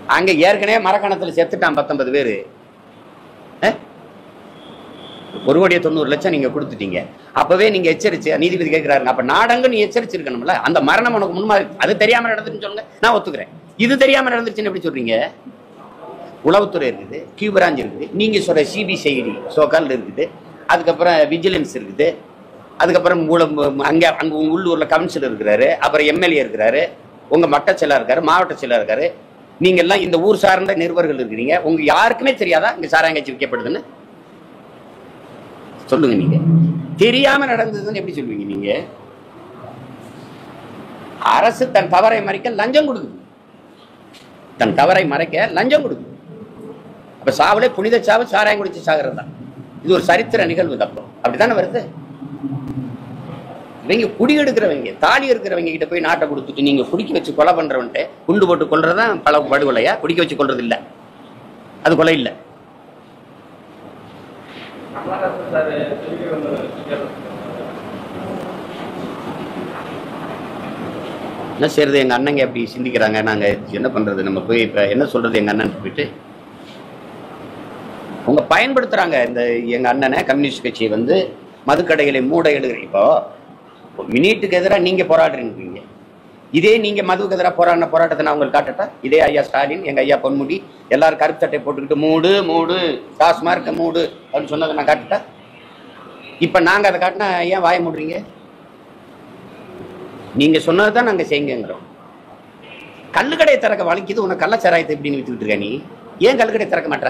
அங்க ஏற்கனவே மரக்கணத்துல செத்துட்டான் பத்தொன்பது பேரு அஹ்? ஒரு கோடியே தொண்ணூறு லட்சம் நீங்க கொடுத்துட்டீங்க அப்பவே நீங்க எச்சரிச்சு நீதிபதி கேட்கிறாரு அப்ப நாடங்க நீ எச்சரிச்சிருக்கணும்ல அந்த மரணம் உனக்கு முன்மாதிரி அது தெரியாம நடந்துன்னு சொல்லுங்க நான் ஒத்துக்கிறேன் இது தெரியாம நடந்துருச்சுன்னு எப்படி சொல்றீங்க உளவுத்துறை இருக்குது கியூ பிரான்ச் இருக்குது நீங்க சொல்ற சிபிசிஐடி சோக்கால் இருக்குது அதுக்கப்புறம் விஜிலன்ஸ் இருக்குது அதுக்கப்புறம் உங்கள- அங்க அங்க உங்க உள்ளூர்ல கவுன்சிலர் இருக்கிறாரு அப்புறம் எம்எல்ஏ இருக்கிறாரு உங்க மட்ட செயலர் இருக்காரு மாவட்ட செயலர் இருக்காரு நீங்க எல்லாம் இந்த ஊர் சார்ந்த நிருபர்கள் இருக்கிறீங்க உங்க யாருக்குமே தெரியாதா இங்க சாராயங்காட்சி விற்கப்படுதுன்னு சொல்லுங்க நீங்க தெரியாம நடந்ததுன்னு எப்படி சொல்லுவீங்க நீங்க அரசு தன் தவறை மறைக்க லஞ்சம் கொடுக்குது தன் தவறை மறைக்க லஞ்சம் கொடுக்குது அப்ப சாவுலே புனித சாவு சாராயம் குடிச்சு சாகிறது தான் இது ஒரு சரித்திர நிகழ்வு தப்பம் அப்படித்தானே வருது இவங்க குடி எடுக்கிறவங்க தாலி இருக்கிறவங்க கிட்ட போய் நாட்டை கொடுத்துட்டு நீங்க குடிக்க வச்சு கொலை பண்றவன்ட்டு குண்டு போட்டு கொல்றதுதான் பல படுகொலையா குடிக்க வச்சு கொல்றது இல்ல அது கொலை இல்ல என்ன செய்யறது எங்க அண்ணங்க அப்படி சிந்திக்கிறாங்க நாங்க என்ன பண்றது நம்ம போய் இப்ப என்ன சொல்றது எங்க அண்ணன் போயிட்டு அவங்க பயன்படுத்துறாங்க இந்த எங்க அண்ணனை கம்யூனிஸ்ட் கட்சியை வந்து மதுக்கடைகளை மூட எடுக்கிற இப்போ மினிட்டுக்கு எதிராக நீங்க போராடுறீங்க இதே நீங்க மதுவுக்கு எதிராக போராடின போராட்டத்தை நான் உங்களுக்கு காட்டட்டா இதே ஐயா ஸ்டாலின் எங்க ஐயா பொன்முடி எல்லாரும் கருத்தட்டை போட்டுக்கிட்டு மூடு மூடு டாஸ்மார்க்க மூடு அப்படின்னு சொன்னதை நான் காட்டட்டா இப்ப நாங்க அதை காட்டினா ஏன் வாய மூடுறீங்க நீங்க சொன்னதுதான் நாங்க செய்யுங்கிறோம் கல்லுக்கடையை திறக்க வலிக்குது உனக்கு கள்ளச்சாராயத்தை எப்படின்னு வித்துக்கிட்டு இருக்க நீ ஏன் கல்லுக்கடை திறக்க மாட்டேற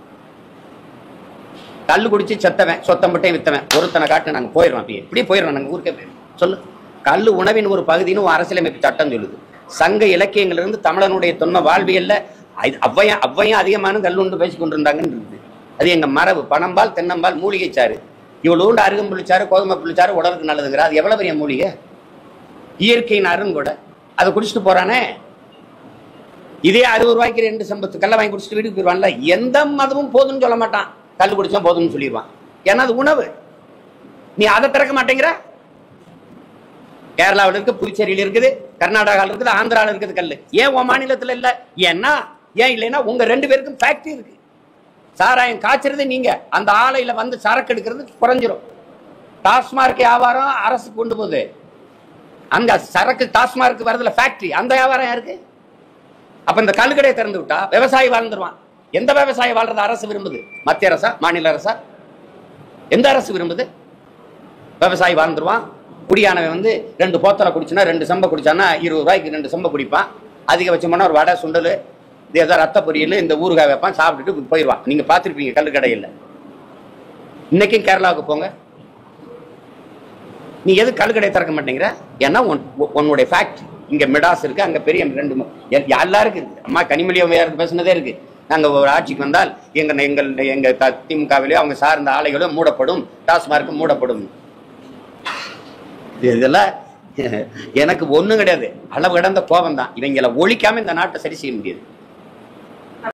கல்லு குடிச்சு செத்தவன் சொத்தம் மட்டும் வித்தவன் ஒருத்தனை காட்டு நாங்க போயிடுறோம் அப்படியே இப்படியே போயிடுறோம் நாங்க ஊருக்கே போயிடும் சொல்லு கல்லு உணவின் ஒரு பகுதின்னு ஒரு அரசியலமைப்பு சட்டம் சொல்லுது சங்க இலக்கியங்களிலிருந்து தமிழனுடைய தொன்ம வாழ்வியல்ல ஐ- ஔவையும் ஔவையும் அதிகமான கல்லுண்டு பேசி கொண்டிருந்தாங்கன்னு இருக்குது அது எங்க மரபு பனம்பால் தென்னம்பால் மூலிகை சாறு இவ்வளோண்டு அருகம்புள்ளிச்சாறு கோதுமை புள்ளிச்சாறு உடலுக்கு நல்லதுங்கிற அது எவ்வளவு பெரிய மூலிகை இயற்கையின் அருங்கூட அதை குடிச்சிட்டு போறானே இதே அறுபது ரூபாய்க்கு ரெண்டு சம்பத்து கல்ல வாங்கி குடிச்சிட்டு வீட்டுக்கு போயிடுவான்ல எந்த மதமும் போதும்னு சொல்ல மாட்டான் கல் குடிச்சா போதும்னு சொல்லிடுவான் ஏன்னா அது உணவு நீ அதை திறக்க மாட்டேங்கிற கேரளாவில் இருக்கு புதுச்சேரியில் இருக்குது கர்நாடகாவில் இருக்குது ஆந்திராவில் இருக்குது கல் ஏன் உன் மாநிலத்தில் இல்லை ஏன்னா ஏன் இல்லைன்னா உங்க ரெண்டு பேருக்கும் ஃபேக்டரி இருக்கு சாராயம் காய்ச்சறது நீங்க அந்த ஆலையில வந்து சரக்கு எடுக்கிறது குறைஞ்சிரும் டாஸ்மார்க் வியாபாரம் அரசு கொண்டு போகுது அங்க சரக்கு டாஸ்மார்க் வரதுல ஃபேக்டரி அந்த வியாபாரம் யாருக்கு அப்ப இந்த கல்லுக்கடையை திறந்து விட்டா விவசாயி வாழ்ந்துருவான் எந்த விவசாயி வாழ்றது அரசு விரும்புது மத்திய அரசா மாநில அரசா எந்த அரசு விரும்புது விவசாயி வாழ்ந்துருவான் குடியானவன் வந்து ரெண்டு போத்தலை குடிச்சுனா ரெண்டு சம்பை குடிச்சானா இருபது ரூபாய்க்கு ரெண்டு சம்பை குடிப்பான் அதிகபட்சமான ஒரு வடை சுண்டல் இது ஏதோ ரத்த பொரியல் இந்த ஊறுகாய் வைப்பான் சாப்பிட்டுட்டு போயிடுவான் நீங்க பார்த்துருப்பீங்க கல்லுக்கடையில் இன்னைக்கும் கேரளாவுக்கு போங்க நீ எது கல்லுக்கடை திறக்க மாட்டேங்கிற ஏன்னா உன் உன்- உன்னுடைய ஃபேக்ட் இங்க மிடாஸ் இருக்கு அங்க பெரிய ரெண்டு மு- எ- எல்லாருக்கும் இருக்கு அம்மா கனிமொழி அம்மையாருக்கு பேசுனதே இருக்கு நாங்க ஒரு ஆட்சிக்கு வந்தால் எங்க எங்கள் எங்க த- திமுகவிலேயோ அவங்க சார்ந்த ஆலைகளும் மூடப்படும் டாஸ்மார்க் மூடப்படும் இது- இதெல்லாம் எனக்கு ஒண்ணும் கிடையாது அளவு கடந்த கோபம் தான் இவங்களை ஒழிக்காம இந்த நாட்டை சரி செய்ய முடியாது